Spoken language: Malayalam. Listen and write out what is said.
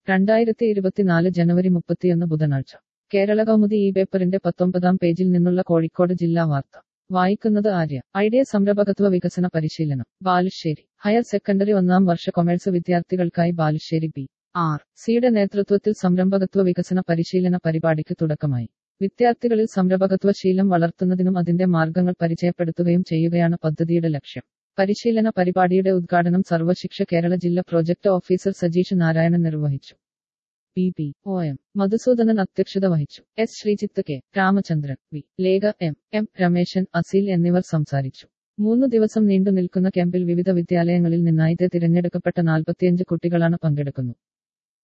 രണ്ടായിരത്തി ഇരുപത്തിനാല് ജനുവരി മുപ്പത്തിയൊന്ന് ബുധനാഴ്ച കേരള കൗമുദി ഈ പേപ്പറിന്റെ പത്തൊമ്പതാം പേജിൽ നിന്നുള്ള കോഴിക്കോട് ജില്ലാ വാർത്ത വായിക്കുന്നത് ആര്യ ഐഡിയ സംരംഭകത്വ വികസന പരിശീലനം ബാലുശ്ശേരി ഹയർ സെക്കൻഡറി ഒന്നാം വർഷ കൊമേഴ്സ് വിദ്യാർത്ഥികൾക്കായി ബാലുശ്ശേരി ബി ആർ സിയുടെ നേതൃത്വത്തിൽ സംരംഭകത്വ വികസന പരിശീലന പരിപാടിക്ക് തുടക്കമായി വിദ്യാർത്ഥികളിൽ സംരംഭകത്വ ശീലം വളർത്തുന്നതിനും അതിന്റെ മാർഗങ്ങൾ പരിചയപ്പെടുത്തുകയും ചെയ്യുകയാണ് പദ്ധതിയുടെ ലക്ഷ്യം പരിശീലന പരിപാടിയുടെ ഉദ്ഘാടനം സർവശിക്ഷ കേരള ജില്ലാ പ്രോജക്ട് ഓഫീസർ സജീഷ് നാരായണൻ നിർവഹിച്ചു P P O M Madhusoodanan അധ്യക്ഷത വഹിച്ചു S Sreejith K Ramachandran V Lekha M M Rameshan Aseel എന്നിവർ സംസാരിച്ചു മൂന്ന് ദിവസം നീണ്ടു നിൽക്കുന്ന ക്യാമ്പിൽ വിവിധ വിദ്യാലയങ്ങളിൽ നിന്നായി തിരഞ്ഞെടുക്കപ്പെട്ട നാൽപ്പത്തിയഞ്ച് കുട്ടികളാണ് പങ്കെടുക്കുന്നത്